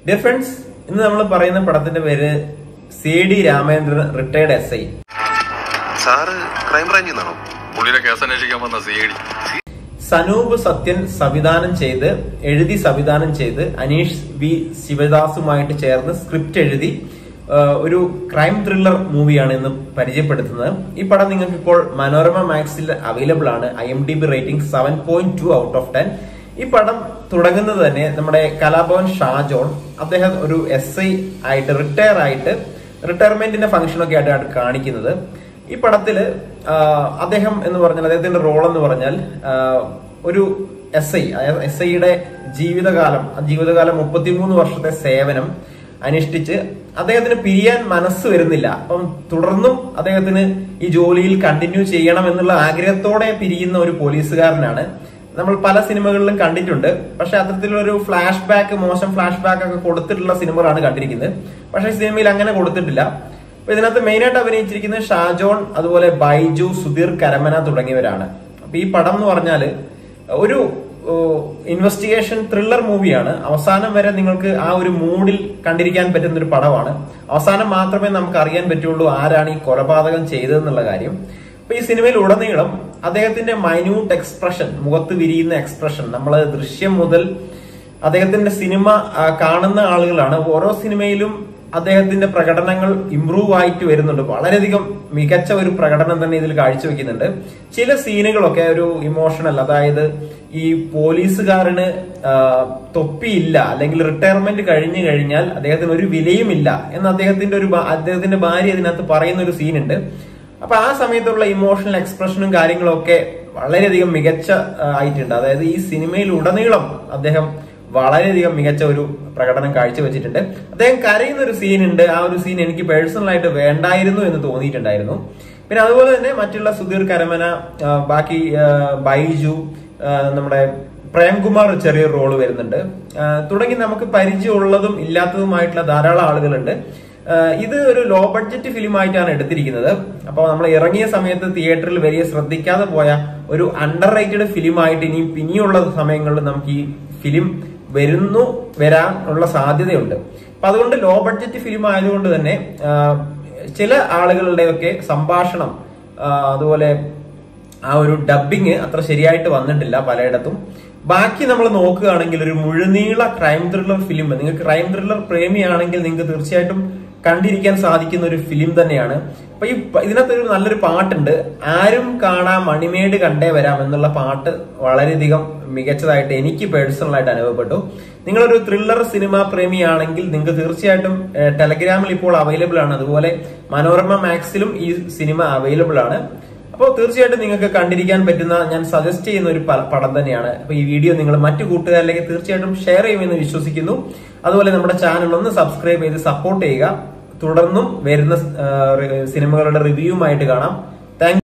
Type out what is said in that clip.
dear friends ഇന്ന് നമ്മൾ പറയുന്ന പടത്തിന്റെ പേര് C D Ramendran retired S I sir ക്രൈംബ്രാഞ്ചിൽ നിന്നാണോ പുള്ളിയുടെ കേസ് അന്വേഷിക്കാൻ വന്ന C I D Sanoop Sathyan സംവിധാനം ചെയ്ത് എഴുതി സംവിധാനം ചെയ്ത് അനീഷ് വി ശിവദാസുമായിട്ട് ചേർന്ന് സ്ക്രിപ്റ്റ് എഴുതി ആ, ഒരു ക്രൈം ത്രില്ലർ മൂവിയാണ് ഇന്ന് പരിചയപ്പെടുത്തുന്നത് ഈ പടം നിങ്ങൾക്ക് ഇപ്പോൾ മനോരമ മാക്സിൽ അവൈലബിൾ ആണ് I M D B rating seven point two out of ten ഈ പടം തുടങ്ങുന്നത് തന്നെ നമ്മുടെ കലാഭവൻ ഷാജോൺ അദ്ദേഹം ഒരു എസ് ഐ ആയിട്ട് റിട്ടയർ ആയിട്ട് റിട്ടയർമെന്റിന്റെ ഫംഗ്ഷനൊക്കെ ആയിട്ടാണ് കാണിക്കുന്നത് ഈ പടത്തില് ആ, അദ്ദേഹം എന്ന് പറഞ്ഞാൽ അദ്ദേഹത്തിന്റെ റോൾ എന്ന് പറഞ്ഞാൽ ആ, ഒരു എസ് ഐ എസ് ഐയുടെ ജീവിതകാലം ആ ജീവിതകാലം മുപ്പത്തിമൂന്ന് വർഷത്തെ സേവനം അനുഷ്ഠിച്ച് അദ്ദേഹത്തിന് പിരിയാൻ മനസ്സ് വരുന്നില്ല അപ്പം തുടർന്നും അദ്ദേഹത്തിന് ഈ ജോലിയിൽ കണ്ടിന്യൂ ചെയ്യണം എന്നുള്ള ആഗ്രഹത്തോടെ പിരിയുന്ന ഒരു പോലീസുകാരനാണ് നമ്മൾ പല സിനിമകളിലും കണ്ടിട്ടുണ്ട് പക്ഷെ അത്തരത്തിലൊരു ഫ്ലാഷ് ബാക്ക് മോശം ഫ്ലാഷ് ബാക്ക് ഒക്കെ കൊടുത്തിട്ടുള്ള സിനിമകളാണ് കണ്ടിരിക്കുന്നത് പക്ഷെ ഈ സിനിമയിൽ അങ്ങനെ കൊടുത്തിട്ടില്ല അപ്പൊ ഇതിനകത്ത് മെയിൻ ആയിട്ട് അഭിനയിച്ചിരിക്കുന്നത് ഷാജോൺ അതുപോലെ ബൈജു സുധീർ കരമന തുടങ്ങിയവരാണ് അപ്പൊ ഈ പടം എന്ന് പറഞ്ഞാല് ഒരു ഇൻവെസ്റ്റിഗേഷൻ ത്രില്ലർ മൂവിയാണ് അവസാനം വരെ നിങ്ങൾക്ക് ആ ഒരു മൂഡിൽ കണ്ടിരിക്കാൻ പറ്റുന്ന ഒരു പടമാണ് അവസാനം മാത്രമേ നമുക്ക് അറിയാൻ പറ്റുള്ളൂ ആരാണ് ഈ കൊലപാതകം ചെയ്തതെന്നുള്ള കാര്യം അപ്പൊ ഈ സിനിമയിൽ ഉടനീളം അദ്ദേഹത്തിന്റെ മൈന്യൂട്ട് എക്സ്പ്രഷൻ മുഖത്ത് വിരിയുന്ന എക്സ്പ്രഷൻ നമ്മൾ ദൃശ്യം മുതൽ അദ്ദേഹത്തിന്റെ സിനിമ ആ, കാണുന്ന ആളുകളാണ് ഓരോ സിനിമയിലും അദ്ദേഹത്തിന്റെ പ്രകടനങ്ങൾ ഇംപ്രൂവ് ആയിട്ട് വരുന്നുണ്ട് വളരെയധികം മികച്ച ഒരു പ്രകടനം തന്നെ ഇതിൽ കാഴ്ചവെക്കുന്നുണ്ട് ചില സീനുകളൊക്കെ ഒരു ഇമോഷണൽ അതായത് ഈ പോലീസുകാരന് ആ, തൊപ്പിയില്ല അല്ലെങ്കിൽ റിട്ടയർമെന്റ് കഴിഞ്ഞു കഴിഞ്ഞാൽ അദ്ദേഹത്തിന് ഒരു വിലയുമില്ല എന്ന് അദ്ദേഹത്തിന്റെ ഒരു ഭാ- അദ്ദേഹത്തിന്റെ ഭാര്യ ഇതിനകത്ത് പറയുന്ന ഒരു സീനുണ്ട് അപ്പൊ ആ സമയത്തുള്ള ഇമോഷണൽ എക്സ്പ്രഷനും കാര്യങ്ങളും ഒക്കെ വളരെയധികം മികച്ച ആ, ആയിട്ടുണ്ട് അതായത് ഈ സിനിമയിൽ ഉടനീളം അദ്ദേഹം വളരെയധികം മികച്ച ഒരു പ്രകടനം കാഴ്ചവെച്ചിട്ടുണ്ട് അദ്ദേഹം കരയുന്ന ഒരു സീൻ ഉണ്ട് ആ ഒരു സീൻ എനിക്ക് പേഴ്സണൽ ആയിട്ട് വേണ്ടായിരുന്നു എന്ന് തോന്നിയിട്ടുണ്ടായിരുന്നു പിന്നെ അതുപോലെ തന്നെ മറ്റുള്ള സുധീർ കരമന ആ, ബാക്കി ആ, ബൈജു ആ, നമ്മുടെ പ്രേംകുമാർ ചെറിയ റോള് വരുന്നുണ്ട് ആ, തുടങ്ങി നമുക്ക് പരിചയമുള്ളതും ഇല്ലാത്തതുമായിട്ടുള്ള ധാരാളം ആളുകളുണ്ട് ആ, ഇത് ഒരു ലോ ബഡ്ജറ്റ് ഫിലിം ആയിട്ടാണ് എടുത്തിരിക്കുന്നത് അപ്പോൾ നമ്മൾ ഇറങ്ങിയ സമയത്ത് തിയേറ്ററിൽ വലിയ ശ്രദ്ധിക്കാതെ പോയ ഒരു അണ്ടർ റേറ്റഡ് ഫിലിം ആയിട്ട് ഇനി ഇനിയുള്ള സമയങ്ങളിൽ നമുക്ക് ഈ ഫിലിം വരുന്നു വരാൻ ഉള്ള സാധ്യതയുണ്ട് അപ്പൊ അതുകൊണ്ട് ലോ ബഡ്ജറ്റ് ഫിലിം ആയതുകൊണ്ട് തന്നെ ആ, ചില ആളുകളുടെയൊക്കെ സംഭാഷണം ആ, അതുപോലെ ആ ഒരു ഡബിങ് അത്ര ശരിയായിട്ട് വന്നിട്ടില്ല പലയിടത്തും ബാക്കി നമ്മൾ നോക്കുകയാണെങ്കിൽ ഒരു മുഴുനീള ക്രൈം ത്രില്ലർ ഫിലിം നിങ്ങൾക്ക് ക്രൈം ത്രില്ലർ പ്രേമിയാണെങ്കിൽ നിങ്ങൾക്ക് തീർച്ചയായിട്ടും കണ്ടിരിക്കാൻ സാധിക്കുന്ന ഒരു ഫിലിം തന്നെയാണ് അപ്പൊ ഈ പ- ഇതിനകത്ത് ഒരു നല്ലൊരു പാട്ടുണ്ട് ആരും കാണാ മണിമേട് കണ്ടേ വരാം എന്നുള്ള പാട്ട് വളരെയധികം മികച്ചതായിട്ട് എനിക്ക് പേഴ്സണൽ ആയിട്ട് അനുഭവപ്പെട്ടു നിങ്ങളൊരു ത്രില്ലർ സിനിമ പ്രേമിയാണെങ്കിൽ നിങ്ങൾക്ക് തീർച്ചയായിട്ടും ഏഹ്, ടെലഗ്രാമിൽ ഇപ്പോൾ അവൈലബിൾ ആണ് അതുപോലെ മനോരമ മാക്സിലും ഈ സിനിമ അവൈലബിൾ ആണ് അപ്പോൾ തീർച്ചയായിട്ടും നിങ്ങൾക്ക് കണ്ടിരിക്കാൻ പറ്റുന്ന ഞാൻ സജസ്റ്റ് ചെയ്യുന്ന ഒരു പ- പടം തന്നെയാണ് അപ്പൊ ഈ വീഡിയോ നിങ്ങൾ മറ്റു കൂട്ടുകാരിലേക്ക് തീർച്ചയായിട്ടും ഷെയർ ചെയ്യുമെന്ന് വിശ്വസിക്കുന്നു അതുപോലെ നമ്മുടെ ചാനൽ ഒന്ന് സബ്സ്ക്രൈബ് ചെയ്ത് സപ്പോർട്ട് ചെയ്യുക തുടർന്നും വരുന്ന ആ, സിനിമകളുടെ റിവ്യൂമായിട്ട് കാണാം താങ്ക്